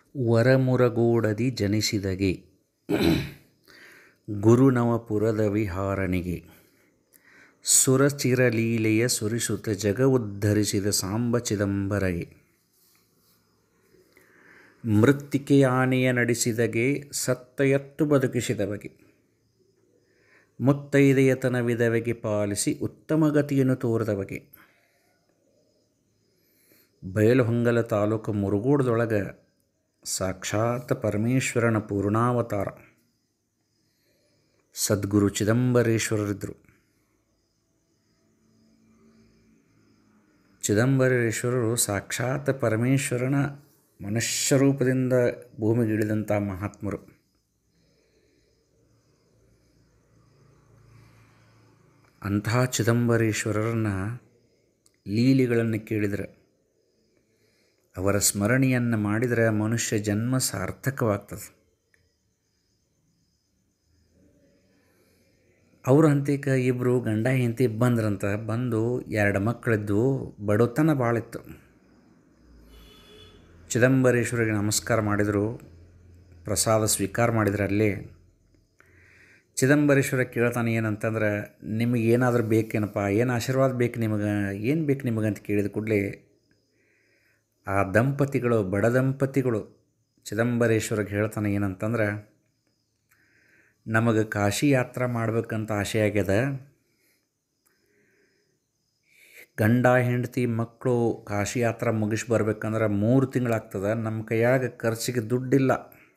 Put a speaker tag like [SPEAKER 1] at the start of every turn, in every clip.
[SPEAKER 1] ವರಮುರಗೋಡದಿ ಜನಿಸಿದಗೆ ಗುರುನವಪುರದ ವಿಹಾರಣಿಗೆ ಸುರಚಿರಲೀಲೆಯ ಸುರಿಸುತ್ತ ಜಗವುದ್ಧರಿಸಿದ ಸಾಂಬ ಚಿದಂಬರಗೆ ಮೃತ್ತಿಕೆಯಾನೆಯ ನಡೆಸಿದಗೆ ಸತ್ತ ಎತ್ತು ಬದುಕಿಸಿದವಗೆ ಮುತ್ತೈದೆಯತನ ವಿಧವೆಗೆ ಪಾಲಿಸಿ ಉತ್ತಮ ಗತಿಯನ್ನು ತೋರಿದವಗೆ ಬಯಲುಹೊಂಗಲ ತಾಲೂಕು ಮುರುಗೋಡದೊಳಗೆ ಸಾಕ್ಷಾತ್ ಪರಮೇಶ್ವರನ ಪೂರ್ಣಾವತಾರ ಸದ್ಗುರು ಚಿದಂಬರೇಶ್ವರರಿದ್ದರು ಚಿದಂಬರೇಶ್ವರರು ಸಾಕ್ಷಾತ್ ಪರಮೇಶ್ವರನ ಮನುಷ್ಯ ರೂಪದಿಂದ ಭೂಮಿಗಿಳಿದಂಥ ಮಹಾತ್ಮರು ಅಂತಹ ಚಿದಂಬರೇಶ್ವರರನ್ನ ಲೀಲೆಗಳನ್ನು ಕೇಳಿದರೆ ಅವರ ಸ್ಮರಣೆಯನ್ನು ಮಾಡಿದರೆ ಮನುಷ್ಯ ಜನ್ಮ ಸಾರ್ಥಕವಾಗ್ತದೆ ಅವ್ರ ಹಂತಿಕ ಇಬ್ಬರು ಗಂಡ ಹೆಂಡತಿ ಬಂದ್ರಂತ ಬಂದು ಎರಡು ಮಕ್ಕಳಿದ್ದು ಬಡತನ ಭಾಳಿತ್ತು ಚಿದಂಬರೇಶ್ವರಿಗೆ ನಮಸ್ಕಾರ ಮಾಡಿದರು ಪ್ರಸಾದ ಸ್ವೀಕಾರ ಮಾಡಿದ್ರು ಅಲ್ಲೇ ಚಿದಂಬರೇಶ್ವರ ಕೇಳ್ತಾನೆ ಏನಂತಂದ್ರೆ ನಿಮಗೆ ಏನಾದರೂ ಬೇಕೇನಪ್ಪ ಏನು ಆಶೀರ್ವಾದ ಬೇಕು ನಿಮಗೆ ಏನು ಬೇಕು ನಿಮಗೆ ಅಂತ ಕೇಳಿದ ಕೂಡಲೇ ಆ ದಂಪತಿಗಳು ಬಡ ದಂಪತಿಗಳು ಚಿದಂಬರೇಶ್ವರಿಗೆ ಹೇಳ್ತಾನೆ ಏನಂತಂದ್ರೆ ನಮಗೆ ಕಾಶಿ ಯಾತ್ರೆ ಮಾಡ್ಬೇಕಂತ ಆಸೆ ಆಗ್ಯದ ಗಂಡ ಹೆಂಡತಿ ಮಕ್ಕಳು ಕಾಶಿ ಯಾತ್ರೆ ಮುಗಿಸಿ ಬರ್ಬೇಕಂದ್ರೆ ಮೂರು ತಿಂಗಳಾಗ್ತದೆ ನಮ್ಮ ಕೈಯಾಗ ಖರ್ಚಿಗೆ ದುಡ್ಡಿಲ್ಲ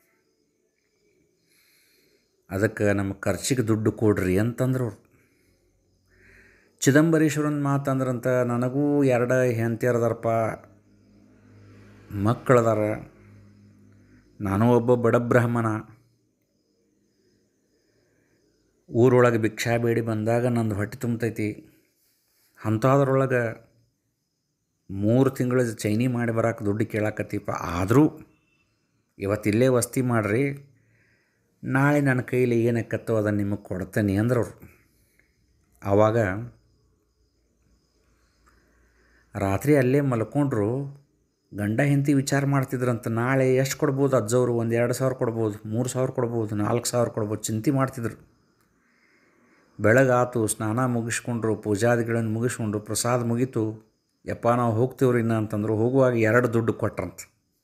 [SPEAKER 1] ಅದಕ್ಕೆ ನಮ್ಮ ಖರ್ಚಿಗೆ ದುಡ್ಡು ಕೊಡ್ರಿ ಅಂತಂದ್ರು ಅವ್ರು ಚಿದಂಬರೇಶ್ವರನ ಮಾತಂದ್ರಂತ ನನಗೂ ಎರಡು ಹೆಂಡತಿಯರದಾರಪ್ಪ ಮಕ್ಕಳದಾರ ನಾನು ಒಬ್ಬ ಬಡ ಬ್ರಾಹ್ಮಣ ಊರೊಳಗೆ ಭಿಕ್ಷಾ ಬೇಡಿ ಬಂದಾಗ ನಂದು ಹೊಟ್ಟೆ ತುಂಬತೈತಿ ಅಂಥದ್ರೊಳಗೆ ಮೂರು ತಿಂಗಳ ಚೈನಿ ಮಾಡಿ ಬರೋಕೆ ದುಡ್ಡು ಕೇಳಾಕತ್ತೀಪ ಆದರೂ ಇವತ್ತಿಲ್ಲೇ ವಸ್ತಿ ಮಾಡಿರಿ ನಾಳೆ ನನ್ನ ಕೈಲಿ ಏನಕ್ಕತ್ತೋ ಅದನ್ನು ನಿಮಗೆ ಕೊಡ್ತೇನೆ ಅಂದ್ರವ್ರು ಆವಾಗ ರಾತ್ರಿ ಅಲ್ಲೇ ಮಲ್ಕೊಂಡ್ರು ಗಂಡ ಹೆಂಡತಿ ವಿಚಾರ ಮಾಡ್ತಿದ್ರಂತ ನಾಳೆ ಎಷ್ಟು ಕೊಡ್ಬೋದು ಅಜ್ಜವರು ಒಂದು ಎರಡು ಸಾವಿರ ಕೊಡ್ಬೋದು ಮೂರು ಸಾವಿರ ಕೊಡ್ಬೋದು ನಾಲ್ಕು ಸಾವಿರ ಕೊಡ್ಬೋದು ಚಿಂತೆ ಮಾಡ್ತಿದ್ರು ಬೆಳಗಾತು ಸ್ನಾನ ಮುಗಿಸ್ಕೊಂಡ್ರು ಪೂಜಾದಿಗಳನ್ನು ಮುಗಿಸ್ಕೊಂಡ್ರು ಪ್ರಸಾದ ಮುಗೀತು ಯಪ್ಪ ನಾವು ಹೋಗ್ತೀವ್ರಿ ಇನ್ನ ಅಂತಂದ್ರು ಹೋಗುವಾಗ ಎರಡು ದುಡ್ಡು ಕೊಟ್ರಂತ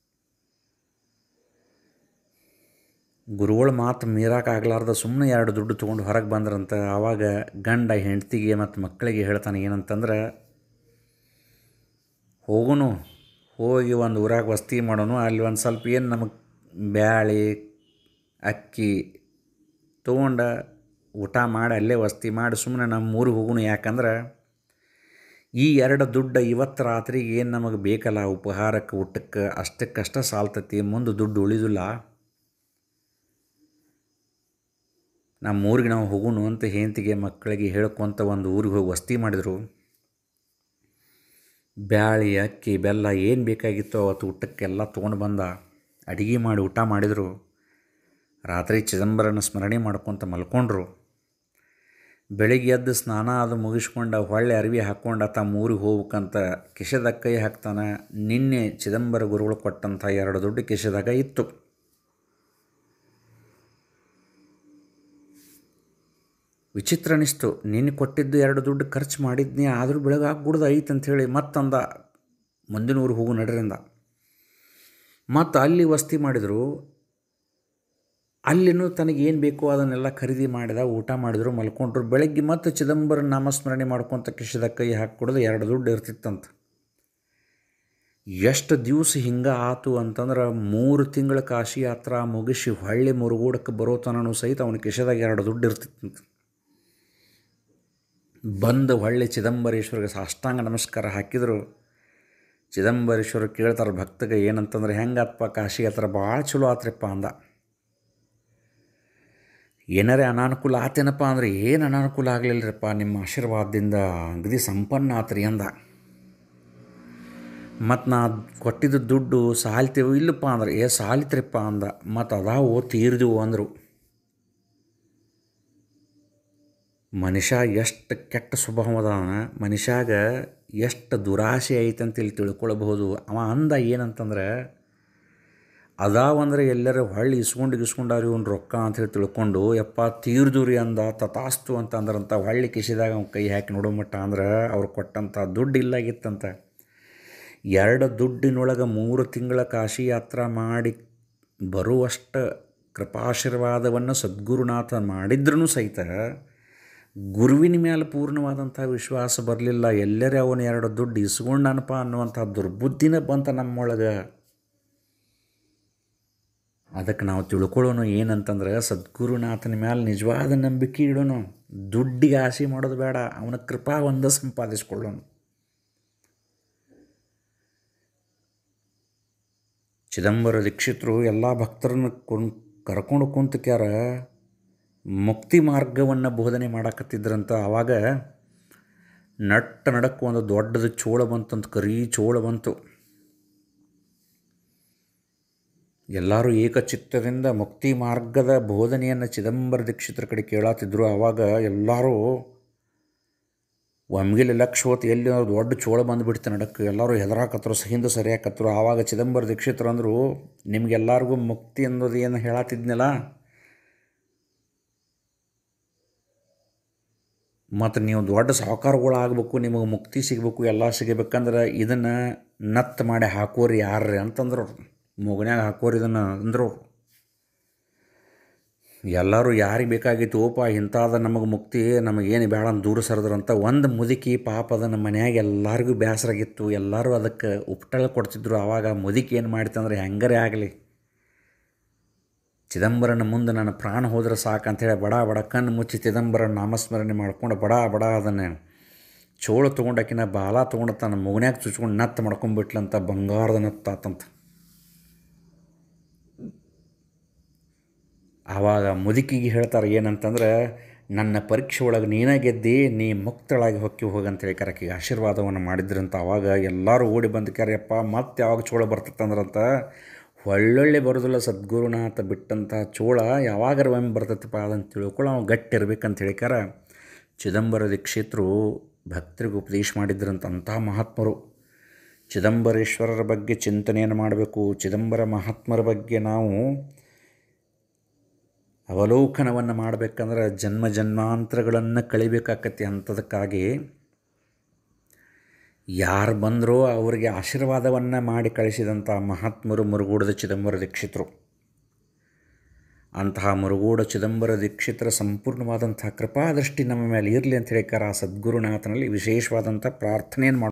[SPEAKER 1] ಗುರುಗಳ ಮಾತು ಮೀರಾಕಾಗಲಾರ್ದ ಸುಮ್ಮನೆ ಎರಡು ದುಡ್ಡು ತೊಗೊಂಡು ಹೊರಗೆ ಬಂದ್ರಂತ ಆವಾಗ ಗಂಡ ಹೆಂಡ್ತಿಗೆ ಮತ್ತು ಮಕ್ಕಳಿಗೆ ಹೇಳ್ತಾನೆ ಏನಂತಂದ್ರೆ ಹೋಗುನು ಹೋಗಿ ಒಂದು ಊರಾಗ ವಸ್ತಿ ಮಾಡೋನು ಅಲ್ಲಿ ಒಂದು ಸ್ವಲ್ಪ ಏನು ನಮಗೆ ಬ್ಯಾಳಿ ಅಕ್ಕಿ ತೊಗೊಂಡ ಊಟ ಮಾಡಿ ಅಲ್ಲೇ ವಸ್ತಿ ಮಾಡಿ ಸುಮ್ಮನೆ ನಮ್ಮ ಊರಿಗೆ ಹೋಗುನು ಯಾಕಂದ್ರೆ ಈ ಎರಡು ದುಡ್ಡು ಇವತ್ತು ರಾತ್ರಿಗೆ ಏನು ನಮಗೆ ಬೇಕಲ್ಲ ಉಪಹಾರಕ್ಕೆ ಊಟಕ್ಕೆ ಅಷ್ಟಕ್ಕಷ್ಟ ಸಾಲ್ತತಿ ಮುಂದೆ ದುಡ್ಡು ಉಳಿದಿಲ್ಲ ನಮ್ಮ ಊರಿಗೆ ನಾವು ಹೋಗುನು ಅಂತ ಹೆಂಡತಿಗೆ ಮಕ್ಕಳಿಗೆ ಹೇಳ್ಕೊಂತ ಒಂದು ಊರಿಗೆ ಹೋಗಿ ವಸ್ತಿ ಮಾಡಿದರು ಬ್ಯಾಳಿ ಅಕ್ಕಿ ಬೆಲ್ಲ ಏನು ಬೇಕಾಗಿತ್ತೋ ಅವತ್ತು ಊಟಕ್ಕೆಲ್ಲ ತೊಗೊಂಡು ಬಂದ ಅಡುಗೆ ಮಾಡಿ ಊಟ ಮಾಡಿದರು ರಾತ್ರಿ ಚಿದಂಬರನ ಸ್ಮರಣೆ ಮಾಡ್ಕೊತ ಮಲ್ಕೊಂಡ್ರು ಬೆಳಿಗ್ಗೆ ಎದ್ದು ಸ್ನಾನ ಅದು ಮುಗಿಸ್ಕೊಂಡ ಹೊಳ್ಳೆ ಅರಿವಿ ಹಾಕ್ಕೊಂಡ ತಮ್ಮ ಊರಿಗೆ ಹೋಗ್ಬೇಕಂತ ಕಿಶೆದಾಗ ಕೈ ಹಾಕ್ತಾನೆ ನಿನ್ನೆ ಚಿದಂಬರ ಗುರುಗಳು ಕೊಟ್ಟಂಥ ಎರಡು ದುಡ್ಡು ಕಿಶೆದಾಗ ಇತ್ತು ವಿಚಿತ್ರ ಅನಿಸ್ತು ನಿನ್ನೆ ಕೊಟ್ಟಿದ್ದು ಎರಡು ದುಡ್ಡು ಖರ್ಚು ಮಾಡಿದ್ನಿ ಆದರೂ ಬೆಳಗಾಗ್ಬಿಡ್ದು ಐತೆ ಅಂಥೇಳಿ ಮತ್ತಂದ ಮುಂದಿನ ಊರಿಗೆ ಹೋಗು ನಡ್ರಿಂದ ಮತ್ತು ಅಲ್ಲಿ ವಸ್ತಿ ಮಾಡಿದರು ಅಲ್ಲಿನೂ ತನಗೇನು ಬೇಕೋ ಅದನ್ನೆಲ್ಲ ಖರೀದಿ ಮಾಡಿದ ಊಟ ಮಾಡಿದ್ರು ಮಲ್ಕೊಂಡ್ರು ಬೆಳಗ್ಗೆ ಮತ್ತು ಚಿದಂಬರ ನಾಮಸ್ಮರಣೆ ಮಾಡ್ಕೊತ ಕಿಶದ ಕೈ ಹಾಕ್ಕೊಡೋದು ಎರಡು ದುಡ್ಡು ಇರ್ತಿತ್ತಂತ ಎಷ್ಟು ದಿವಸ ಹಿಂಗೆ ಆತು ಅಂತಂದ್ರೆ ಮೂರು ತಿಂಗಳ ಕಾಶಿ ಯಾತ್ರಾ ಮುಗಿಸಿ ಹೊಳ್ಳಿ ಮುರುಗೋಡಕ್ಕೆ ಬರೋ ತನೂ ಸಹಿತ ಅವನ ಕಿಶದಾಗ ಎರಡು ದುಡ್ಡು ಇರ್ತಿತ್ತಂತ ಬಂದು ಹೊಳ್ಳಿ ಚಿದಂಬರೇಶ್ವರಿಗೆ ಸಾಷ್ಟಾಂಗ ನಮಸ್ಕಾರ ಹಾಕಿದರು ಚಿದಂಬರೇಶ್ವರ ಕೇಳ್ತಾರೆ ಭಕ್ತಗೆ ಏನಂತಂದ್ರೆ ಹೆಂಗಾತ್ಪ ಕಾಶಿ ಹತ್ರ ಭಾಳ ಚಲೋ ಆತ್ರಿಪ್ಪ ಅಂದ ಏನಾರೇ ಅನಾನುಕೂಲ ಆತೇನಪ್ಪ ಅಂದ್ರೆ ಏನು ಅನಾನುಕೂಲ ಆಗಲಿಲ್ಲರಪ್ಪ ನಿಮ್ಮ ಆಶೀರ್ವಾದದಿಂದ ಅಗದಿ ಸಂಪನ್ನ ಆತ್ರಿ ಅಂದ ಮತ್ತು ನಾ ಕೊಟ್ಟಿದ್ದು ದುಡ್ಡು ಸಾಲ್ತೇವು ಇಲ್ಲಪ್ಪ ಅಂದ್ರೆ ಏ ಸಾಲಿತ್ರಿಪ್ಪ ಅಂದ ಮತ್ತು ಅದಾವು ತೀರ್ದೆವು ಅಂದರು ಮನುಷ್ಯ ಎಷ್ಟು ಕೆಟ್ಟ ಸ್ವಭಾವ ಅದಾನ ಮನುಷ್ಯಾಗ ಎಷ್ಟು ದುರಾಸೆ ಐತೆ ಅಂತ ಇಲ್ಲಿ ತಿಳ್ಕೊಳ್ಬಹುದು ಅವ ಅಂದ ಏನಂತಂದ್ರೆ ಅದಾವಂದ್ರೆ ಎಲ್ಲರ ಹೊಳ್ಳಿ ಇಸ್ಕೊಂಡು ಇಸ್ಕೊಂಡಾರಿ ಇವ್ನು ರೊಕ್ಕ ಅಂಥೇಳಿ ತಿಳ್ಕೊಂಡು ಯಪ್ಪ ತೀರ್ದುರಿ ಅಂದ ತಥಾಸ್ತು ಅಂತ ಅಂದ್ರಂತ ಹೊಳ್ಳಿ ಕಿಸಿದಾಗ ಅವ್ನು ಕೈ ಹಾಕಿ ನೋಡೋ ಮಟ್ಟ ಅಂದ್ರೆ ಅವ್ರು ಕೊಟ್ಟಂಥ ದುಡ್ಡು ಇಲ್ಲಾಗಿತ್ತಂತ ಎರಡು ದುಡ್ಡಿನೊಳಗೆ ಮೂರು ತಿಂಗಳ ಕಾಶಿ ಯಾತ್ರಾ ಮಾಡಿ ಬರುವಷ್ಟ ಕೃಪಾಶೀರ್ವಾದವನ್ನು ಸದ್ಗುರುನಾಥ ಮಾಡಿದ್ರೂ ಸಹಿತ ಗುರುವಿನ ಮೇಲೆ ಪೂರ್ಣವಾದಂಥ ವಿಶ್ವಾಸ ಬರಲಿಲ್ಲ ಎಲ್ಲರೇ ಅವನು ಎರಡು ದುಡ್ಡು ಇಸ್ಕೊಂಡನಪ್ಪ ಅನ್ನುವಂಥ ದುರ್ಬುದ್ಧಿನ ಬಂತ ನಮ್ಮೊಳಗೆ ಅದಕ್ಕೆ ನಾವು ತಿಳ್ಕೊಳ್ಳೋಣ ಏನಂತಂದ್ರೆ ಸದ್ಗುರುನಾಥನ ಮೇಲೆ ನಿಜವಾದ ನಂಬಿಕೆ ಇಡೋಣ ದುಡ್ಡಿಗೆ ಆಸೆ ಮಾಡೋದು ಬೇಡ ಅವನ ಕೃಪಾ ಒಂದ ಸಂಪಾದಿಸ್ಕೊಳ್ಳೋಣ ಚಿದಂಬರ ದೀಕ್ಷಿತರು ಎಲ್ಲ ಭಕ್ತರನ್ನು ಕೊಂಡ್ ಕರ್ಕೊಂಡು ಕುಂತಕ್ಯಾರ ಮುಕ್ತಿ ಮಾರ್ಗವನ್ನು ಬೋಧನೆ ಮಾಡಾಕತ್ತಿದ್ರಂತ ಆವಾಗ ನಟ್ಟ ನಡಕ್ಕೆ ಒಂದು ದೊಡ್ಡದು ಚೋಳ ಬಂತಂತ ಕರಿ ಚೋಳ ಬಂತು ಎಲ್ಲರೂ ಏಕಚಿತ್ತದಿಂದ ಮುಕ್ತಿ ಮಾರ್ಗದ ಬೋಧನೆಯನ್ನು ಚಿದಂಬರ ದೀಕ್ಷಿತರ ಕಡೆ ಕೇಳಾತಿದ್ರು ಆವಾಗ ಎಲ್ಲರೂ ಒಮ್ಗಿಲೆ ಲಕ್ಷ ಹೊತ್ತು ಎಲ್ಲಿ ಒಂದು ದೊಡ್ಡ ಚೋಳ ಬಂದುಬಿಡ್ತು ನಡಕ್ಕೆ ಎಲ್ಲರೂ ಹೆದರಾಕತ್ರು ಹಿಂದೆ ಸರಿಯಾಕತ್ರು ಆವಾಗ ಚಿದಂಬರ ದೀಕ್ಷಿತರು ಅಂದರು ನಿಮ್ಗೆಲ್ಲರಿಗೂ ಮುಕ್ತಿ ಅನ್ನೋದು ಏನು ಹೇಳತ್ತಿದ್ನಲ್ಲ ಮತ್ತು ನೀವು ದೊಡ್ಡ ಸಾಹುಕಾರಗಳು ಆಗಬೇಕು ನಿಮಗೆ ಮುಕ್ತಿ ಸಿಗಬೇಕು ಎಲ್ಲ ಸಿಗಬೇಕಂದ್ರೆ ಇದನ್ನು ನತ್ತು ಮಾಡಿ ಹಾಕೋರಿ ಯಾರ್ರಿ ಅಂತಂದ್ರು ಅವ್ರು ಮೂಗನ್ಯಾಗ ಹಾಕೋರಿ ಇದನ್ನು ಅಂದರು ಎಲ್ಲರೂ ಯಾರಿಗೆ ಬೇಕಾಗಿತ್ತು ಓಪ ಇಂಥದ ನಮಗೆ ಮುಕ್ತಿ ನಮಗೇನು ಬೇಡ ಅಂತ ದೂರ ಸರಿದ್ರಂತ ಒಂದು ಮುದುಕಿ ಪಾಪ ಅದನ್ನು ಮನ್ಯಾಗ ಎಲ್ಲರಿಗೂ ಬೇಸರಾಗಿತ್ತು ಎಲ್ಲರೂ ಅದಕ್ಕೆ ಉಪ್ಟಳ ಕೊಡ್ತಿದ್ರು ಆವಾಗ ಮುದುಕಿ ಏನು ಮಾಡಿತಂದ್ರೆ ಹೆಂಗರೇ ಆಗಲಿ ಚಿದಂಬರನ ಮುಂದೆ ನನ್ನ ಪ್ರಾಣ ಹೋದ್ರೆ ಸಾಕು ಅಂಥೇಳಿ ಬಡ ಬಡ ಕಣ್ಣು ಮುಚ್ಚಿ ಚಿದಂಬರನ ನಾಮಸ್ಮರಣೆ ಮಾಡ್ಕೊಂಡು ಬಡ ಬಡ ಅದನ್ನು ಚೋಳ ತೊಗೊಂಡಾಕಿನ ಬಾಲ ತೊಗೊಂಡು ತನ್ನ ಮುಗನ್ಯಾಗ ಚುಚ್ಕೊಂಡು ನತ್ತು ಮಾಡ್ಕೊಂಡ್ಬಿಟ್ಲಂತ ಬಂಗಾರದ ನತ್ತಾತಂತ ಆವಾಗ ಮುದುಕಿಗೆ ಹೇಳ್ತಾರೆ ಏನಂತಂದ್ರೆ ನನ್ನ ಪರೀಕ್ಷೆ ಒಳಗೆ ನೀನೇ ಗೆದ್ದಿ ನೀ ಮುಕ್ತಳಾಗಿ ಹೊಕ್ಕಿ ಹೋಗಂತೇಳಿ ಕರಕಿಗೆ ಆಶೀರ್ವಾದವನ್ನು ಮಾಡಿದ್ರಂತ ಆವಾಗ ಎಲ್ಲರೂ ಓಡಿ ಬಂದು ಕರೆಯಪ್ಪ ಮತ್ತೆ ಯಾವಾಗ ಚೋಳ ಬರ್ತದಂದ್ರಂತ ಒಳ್ಳೊಳ್ಳೆ ಬರೋದಿಲ್ಲ ಸದ್ಗುರುನಾಥ ಬಿಟ್ಟಂಥ ಚೋಳ ಯಾವಾಗಾರ ಒಮ್ಮೆ ಬರ್ತೈತಪ್ಪ ಅದನ್ನು ತಿಳ್ಕೊಳ್ಳೋ ಅವ್ನು ಗಟ್ಟಿ ಇರ್ಬೇಕಂತ ಹೇಳಿಕಾರ ಚಿದಂಬರ ದೀಕ್ಷಿತರು ಭಕ್ತರಿಗೆ ಉಪದೇಶ ಮಾಡಿದ್ರಂತ ಅಂಥ ಮಹಾತ್ಮರು ಚಿದಂಬರೇಶ್ವರರ ಬಗ್ಗೆ ಚಿಂತನೆಯನ್ನು ಮಾಡಬೇಕು ಚಿದಂಬರ ಮಹಾತ್ಮರ ಬಗ್ಗೆ ನಾವು ಅವಲೋಕನವನ್ನು ಮಾಡಬೇಕಂದ್ರೆ ಜನ್ಮ ಜನ್ಮಾಂತರಗಳನ್ನು ಕಳಿಬೇಕಾಕತಿ ಅಂಥದಕ್ಕಾಗಿ ಯಾರು ಬಂದರೋ ಅವರಿಗೆ ಆಶೀರ್ವಾದವನ್ನು ಮಾಡಿ ಕಳಿಸಿದಂಥ ಮಹಾತ್ಮರು ಮುರುಗೂಡದ ಚಿದಂಬರ ದೀಕ್ಷಿತರು ಅಂತಹ ಮುರುಗೂಡ ಚಿದಂಬರ ದೀಕ್ಷಿತರ ಸಂಪೂರ್ಣವಾದಂಥ ಕೃಪಾದೃಷ್ಟಿ ನಮ್ಮ ಮೇಲೆ ಇರಲಿ ಅಂತ ಹೇಳಿಕಾರ ಆ ಸದ್ಗುರುನಾಥನಲ್ಲಿ ವಿಶೇಷವಾದಂಥ ಪ್ರಾರ್ಥನೆಯನ್ನು ಮಾಡಿ